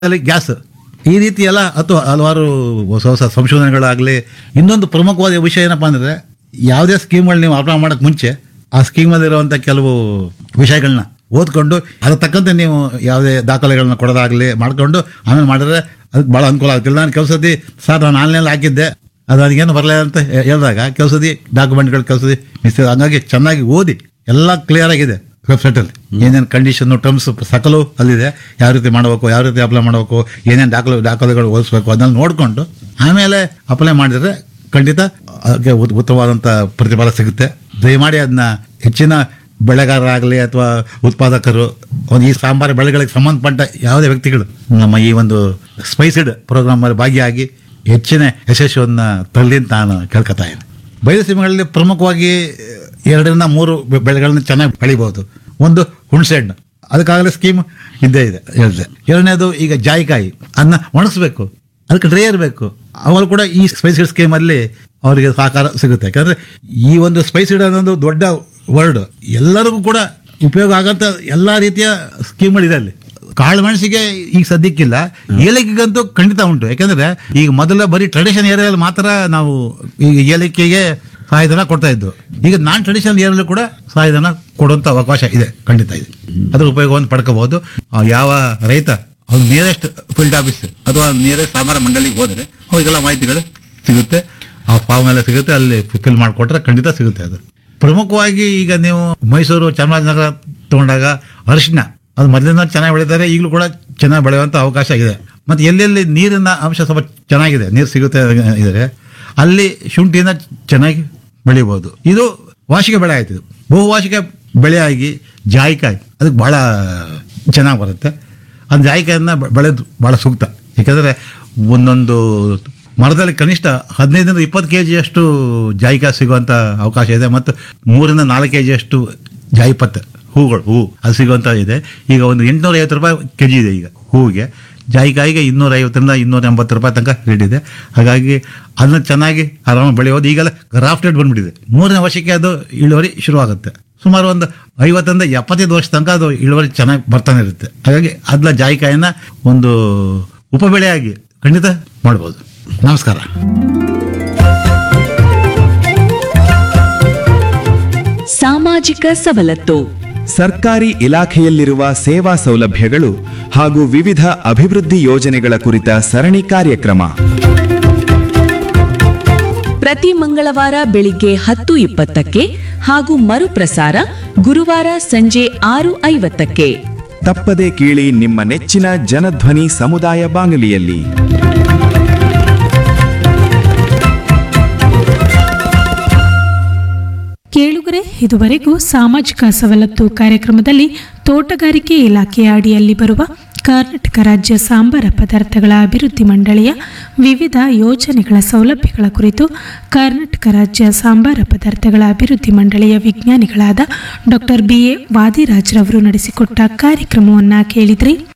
ಅಲ್ಲಿ ಗ್ಯಾಸ್ ಈ ರೀತಿ ಎಲ್ಲ ಅಥವಾ ಹಲವಾರು ಹೊಸ ಹೊಸ ಸಂಶೋಧನೆಗಳಾಗಲಿ ಇನ್ನೊಂದು ಪ್ರಮುಖವಾದ ವಿಷಯ ಏನಪ್ಪಾ ಅಂದ್ರೆ ಯಾವುದೇ ಸ್ಕೀಮ್ಗಳು ನೀವು ಅಪ್ಲೈ ಮಾಡಕ್ ಮುಂಚೆ ಆ ಸ್ಕೀಮಲ್ಲಿರುವಂಥ ಕೆಲವು ವಿಷಯಗಳನ್ನ ಓದ್ಕೊಂಡು ಅದ್ರ ತಕ್ಕಂತೆ ನೀವು ಯಾವುದೇ ದಾಖಲೆಗಳನ್ನ ಕೊಡೋದಾಗಲಿ ಮಾಡ್ಕೊಂಡು ಆಮೇಲೆ ಮಾಡಿದ್ರೆ ಅದಕ್ಕೆ ಭಾಳ ಅನುಕೂಲ ಆಗುತ್ತಿಲ್ಲ ನಾನು ಕೆಲಸದಿ ಸರ್ ನಾನು ಆನ್ಲೈನ್ ಹಾಕಿದ್ದೆ ಅದು ನನಗೇನು ಬರಲಿಲ್ಲ ಅಂತ ಹೇ- ಹೇಳಿದಾಗ ಕೆಲಸದಿ ಡಾಕ್ಯುಮೆಂಟ್ಗಳು ಕೆಲಸದಿ ಮಿಸ್ ಹಂಗಾಗಿ ಚೆನ್ನಾಗಿ ಓದಿ ಎಲ್ಲ ಕ್ಲಿಯರ್ ಆಗಿದೆ ವೆಬ್ಸೈಟಲ್ಲಿ ಏನೇನು ಕಂಡೀಷನ್ ಟರ್ಮ್ಸ್ ಸಕಲು ಅಲ್ಲಿದೆ ಯಾವ ರೀತಿ ಮಾಡಬೇಕು ಯಾವ ರೀತಿ ಅಪ್ಲೈ ಮಾಡಬೇಕು ಏನೇನು ದಾಖಲೆ ದಾಖಲೆಗಳು ಓದಿಸ್ಬೇಕು ಅದನ್ನ ನೋಡಿಕೊಂಡು ಆಮೇಲೆ ಅಪ್ಲೈ ಮಾಡಿದರೆ ಖಂಡಿತ ಅದಕ್ಕೆ ಉತ್- ಉತ್ತಮವಾದಂಥ ಪ್ರತಿಫಲ ಸಿಗುತ್ತೆ ದಯಮಾಡಿ ಅದನ್ನ ಹೆಚ್ಚಿನ ಬೆಳೆಗಾರರಾಗಲಿ ಅಥವಾ ಉತ್ಪಾದಕರು ಒಂದು ಈ ಸಾಂಬಾರು ಬೆಳೆಗಳಿಗೆ ಸಂಬಂಧಪಟ್ಟ ಯಾವುದೇ ವ್ಯಕ್ತಿಗಳು ನಮ್ಮ ಈ ಒಂದು ಸ್ಪೈಸಿಡ್ ಪ್ರೋಗ್ರಾಮಲ್ಲಿ ಭಾಗಿಯಾಗಿ ಹೆಚ್ಚಿನ ಯಶಸ್ಸನ್ನು ತರಲಿ ಅಂತ ನಾನು ಕೇಳ್ಕೊತಾ ಇದ್ದೀನಿ ಬಯಲುಸೀಮೆಗಳಲ್ಲಿ ಪ್ರಮುಖವಾಗಿ ಎರಡರಿಂದ ಮೂರು ಬೆ- ಬೆಳೆಗಳನ್ನ ಚೆನ್ನಾಗಿ ಬೆಳಿಬಹುದು ಒಂದು ಹುಣಸೆ ಹಣ್ಣು ಅದಕ್ಕಾಗಲೇ ಸ್ಕೀಮ್ ಇದ್ದೇ ಇದೆ ಹೇಳಿದೆ ಎರಡನೇದು ಈಗ ಜಾಯಿಕಾಯಿ ಅದನ್ನ ಒಣಗಿಸ್ಬೇಕು ಅದಕ್ಕೆ ಡ್ರೈ ಇರಬೇಕು ಅವರು ಕೂಡ ಈ ಸ್ಪೈಸಿಡ್ ಸ್ಕೀಮಲ್ಲಿ ಅವರಿಗೆ ಸಹಕಾರ ಸಿಗುತ್ತೆ ಯಾಕಂದ್ರೆ ಈ ಒಂದು ಸ್ಪೈಸಿಡ್ ಅನ್ನೋದು ದೊಡ್ಡ ವರ್ಡ್ ಎಲ್ಲರಿಗೂ ಕೂಡ ಉಪಯೋಗ ಆಗಂತ ಎಲ್ಲಾ ರೀತಿಯ ಸ್ಕೀಮ್ಗಳಿದೆ ಅಲ್ಲಿ ಕಾಳು ಮೆಣಸಿಗೆ ಈಗ ಸದ್ಯಕ್ಕಿಲ್ಲ ಏಲಕ್ಕಿಗಂತೂ ಖಂಡಿತ ಉಂಟು ಯಾಕಂದ್ರೆ ಈಗ ಮೊದಲ ಬರೀ ಟ್ರೆಡಿಷನ್ ಏರಿಯಾದಲ್ಲಿ ಮಾತ್ರ ನಾವು ಈಗ ಏಲಕ್ಕಿಗೆ ಸಹಾಯಧನ ಕೊಡ್ತಾ ಇದ್ದು ಈಗ ನಾನ್ ಟ್ರೆಡಿಷನಲ್ ಏರಿಯಾದಲ್ಲಿ ಕೂಡ ಸಹಾಯಧನ ಕೊಡುವಂತ ಅವಕಾಶ ಇದೆ ಖಂಡಿತ ಇದೆ ಅದ್ರ ಉಪಯೋಗವನ್ನು ಪಡ್ಕೋಬಹುದು ಆ ಯಾವ ರೈತ ಅವ್ನು ನಿಯರೆಸ್ಟ್ ಫೀಲ್ಡ್ ಆಫೀಸ್ ಅಥವಾ ನಿಯರೆಸ್ಟ್ ಸಾಮಾರ ಮಂಡಳಿಗೆ ಹೋದ್ರೆ ಅವರಿಗೆಲ್ಲ ಮಾಹಿತಿಗಳು ಸಿಗುತ್ತೆ ಆ ಫಾರ್ಮ್ ಎಲ್ಲ ಸಿಗುತ್ತೆ ಅಲ್ಲಿ ಫಿಲ್ ಮಾಡಿಕೊಟ್ರೆ ಖಂಡಿತ ಸಿಗುತ್ತೆ ಅದು ಪ್ರಮುಖವಾಗಿ ಈಗ ನೀವು ಮೈಸೂರು ಚಾಮರಾಜನಗರ ತಗೊಂಡಾಗ ಅರಿಶಿನ ಅದು ಮೊದಲಿಂದ ಚೆನ್ನಾಗಿ ಬೆಳೀತಾರೆ ಈಗಲೂ ಕೂಡ ಚೆನ್ನಾಗಿ ಬೆಳೆಯುವಂಥ ಅವಕಾಶ ಇದೆ ಮತ್ತು ಎಲ್ಲೆಲ್ಲಿ ನೀರಿನ ಅಂಶ ಸ್ವಲ್ಪ ಚೆನ್ನಾಗಿದೆ ನೀರು ಸಿಗುತ್ತೆ ಇದ್ರೆ ಅಲ್ಲಿ ಶುಂಠಿನ ಚೆನ್ನಾಗಿ ಬೆಳಿಬೋದು ಇದು ವಾರ್ಷಿಕ ಬೆಳೆ ಆಯ್ತು ಇದು ಬಹುವಾರ್ಷಿಕ ಬೆಳೆ ಆಗಿ ಜಾಯಿಕಾಯಿ ಅದಕ್ಕೆ ಬಹಳ ಚೆನ್ನಾಗಿ ಬರುತ್ತೆ ಅದು ಜಾಯಿಕಾಯಿಯನ್ನ ಬೆ- ಬೆಳೆದು ಬಹಳ ಸೂಕ್ತ ಯಾಕಂದ್ರೆ ಒಂದೊಂದು ಮರದಲ್ಲಿ ಕನಿಷ್ಠ ಹದಿನೈದರಿಂದ ಇಪ್ಪತ್ತು ಕೆ ಜಿಯಷ್ಟು ಜಾಯಿಕಾಯಿ ಸಿಗುವಂತ ಅವಕಾಶ ಇದೆ ಮತ್ತು ಮೂರಿಂದ ನಾಲ್ಕು ಕೆ ಜಿಯಷ್ಟು ಜಾಯಿಪತ್ತೆ ಹೂಗಳು ಹೂ ಅದು ಸಿಗುವಂತ ಇದೆ ಈಗ ಒಂದು ಎಂಟುನೂರ ಐವತ್ತು ರೂಪಾಯಿ ಕೆ ಜಿ ಇದೆ ಈಗ ಹೂವಿಗೆ ಜಾಯಿಕಾಯಿಗೆ ಇನ್ನೂರ ಐವತ್ತರಿಂದ ಇನ್ನೂರ ಎಂಬತ್ತು ರೂಪಾಯಿ ತನಕ ರೇಟ್ ಇದೆ ಹಾಗಾಗಿ ಅದನ್ನ ಚೆನ್ನಾಗಿ ಆರಾಮಾಗಿ ಬೆಳೆಯೋದು ಈಗೆಲ್ಲ ಗ್ರಾಫ್ಟೆಡ್ ಬಂದ್ಬಿಟ್ಟಿದೆ ಮೂರನೇ ವರ್ಷಕ್ಕೆ ಅದು ಇಳುವರಿ ಶುರುವಾಗುತ್ತೆ ಸುಮಾರು ಒಂದು ಐವತ್ತರಿಂದ ಎಪ್ಪತ್ತೈದು ವರ್ಷ ತನಕ ಅದು ಇಳುವರಿ ಚೆನ್ನಾಗಿ ಬರ್ತಾನೆ ಇರುತ್ತೆ ಹಾಗಾಗಿ ಅದನ್ನ ಜಾಯಿಕಾಯಿನ ಒಂದು ಉಪಬೆಳೆಯಾಗಿ ಖಂಡಿತ ಮಾಡ್ಬೋದು ನಮಸ್ಕಾರ ಸಾಮಾಜಿಕ ಸವಲತ್ತು ಸರ್ಕಾರಿ ಇಲಾಖೆಯಲ್ಲಿರುವ ಸೇವಾ ಸೌಲಭ್ಯಗಳು ಹಾಗೂ ವಿವಿಧ ಅಭಿವೃದ್ಧಿ ಯೋಜನೆಗಳ ಕುರಿತ ಸರಣಿ ಕಾರ್ಯಕ್ರಮ ಪ್ರತಿ ಮಂಗಳವಾರ ಬೆಳಿಗ್ಗೆ ಹತ್ತು ಇಪ್ಪತ್ತಕ್ಕೆ ಹಾಗೂ ಮರುಪ್ರಸಾರ ಗುರುವಾರ ಸಂಜೆ ಆರು ಐವತ್ತಕ್ಕೆ ತಪ್ಪದೆ ಕೇಳಿ ನಿಮ್ಮ ನೆಚ್ಚಿನ ಜನಧ್ವನಿ ಸಮುದಾಯ ಬಾನುಲಿಯಲ್ಲಿ ಕೇಳುಗರೆ ಇದುವರೆಗೂ ಸಾಮಾಜಿಕ ಸವಲತ್ತು ಕಾರ್ಯಕ್ರಮದಲ್ಲಿ ತೋಟಗಾರಿಕೆ ಇಲಾಖೆಯ ಅಡಿಯಲ್ಲಿ ಬರುವ ಕರ್ನಾಟಕ ರಾಜ್ಯ ಸಾಂಬಾರ ಪದಾರ್ಥಗಳ ಅಭಿವೃದ್ಧಿ ಮಂಡಳಿಯ ವಿವಿಧ ಯೋಜನೆಗಳ ಸೌಲಭ್ಯಗಳ ಕುರಿತು ಕರ್ನಾಟಕ ರಾಜ್ಯ ಸಾಂಬಾರ ಪದಾರ್ಥಗಳ ಅಭಿವೃದ್ಧಿ ಮಂಡಳಿಯ ವಿಜ್ಞಾನಿಗಳಾದ ಡಾಕ್ಟರ್ ಬಿ ಎ ವಾದಿರಾಜ್ರವರು ನಡೆಸಿಕೊಟ್ಟ ಕಾರ್ಯಕ್ರಮವನ್ನು ಕೇಳಿದ್ರಿ